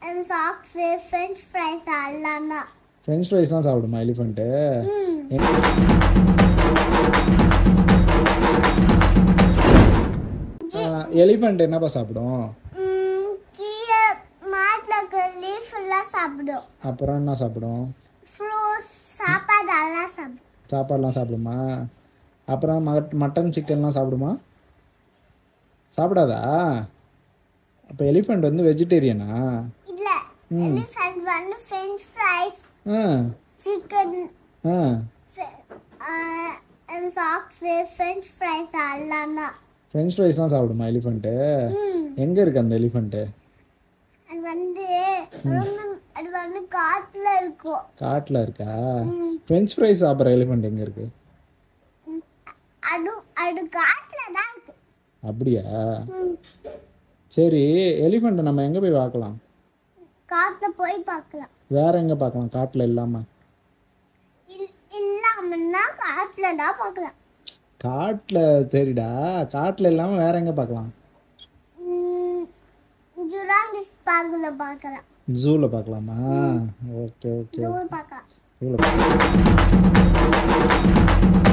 And socks french fries எல்லாம் தான் French ஃப்ரைஸ்லாம் சாப்பிடுமா எலிஃபண்ட்டு ம் எலிஃபண்ட் என்னப்பா சாப்பிடும் ம், கீழே மாட்டில் இருக்க லீஃப் எல்லாம் சாப்பிடும் அப்புறம் என்ன சாப்பிடும் ஃப்ரூட்ஸ் சாப்பாடு எல்லாம் சாப்பிடும் சாப்பாடுலாம் சாப்பிடுமா அப்புறம் மட் மட்டன் சிக்கன்லாம் சாப்பிடுமா சாப்பிடாதா அப்போ எலிஃபண்ட் வந்து வெஜிடேரியனா இல்ல எலிஃபண்ட் வந்து ஃப்ரெஞ்ச் ஃப்ரைஸ் ஆ சிக்கன் ஆ அண்ட் சாக்ஸ் ஃப்ரெஞ்ச் ஃப்ரைஸ் எல்லாம் தான் ஃப்ரெஞ்ச் ஃப்ரைஸ்லாம் சாப்பிடுமா எலிஃபண்ட்டு ம் எங்கே இருக்கு அந்த எலிஃபண்ட்டு அது வந்து ரொம்ப அது வந்து காத்துல இருக்கும் காட்டில் இருக்கா ம். ஃப்ரெஞ்ச் ஃப்ரைஸ் சாப்பிட்ற எலிஃபண்ட் எங்கே இருக்கு ம். அது அது காத்துல தான் இருக்கு அப்படியா ம். சரி எலிஃபண்ட்டை நம்ம எங்கே போய் பார்க்கலாம் காத்துல போய் பார்க்கலாம் வேற எங்கே பார்க்கலாம் காட்டில் இல்லாமல் இல்- இல்லாமன்னா காத்துல தான் பார்க்கலாம் காட்டில் சரிடா காட்டில் இல்லாமல் வேற எங்கே பார்க்கலாம் ஜுராங்கிஸ் பார்க்கல பார்க்கலாம் ஜூவில் பார்க்கலாமா ஓகே ஓகே ஜூ பார்க்கலாம் ஜூவில்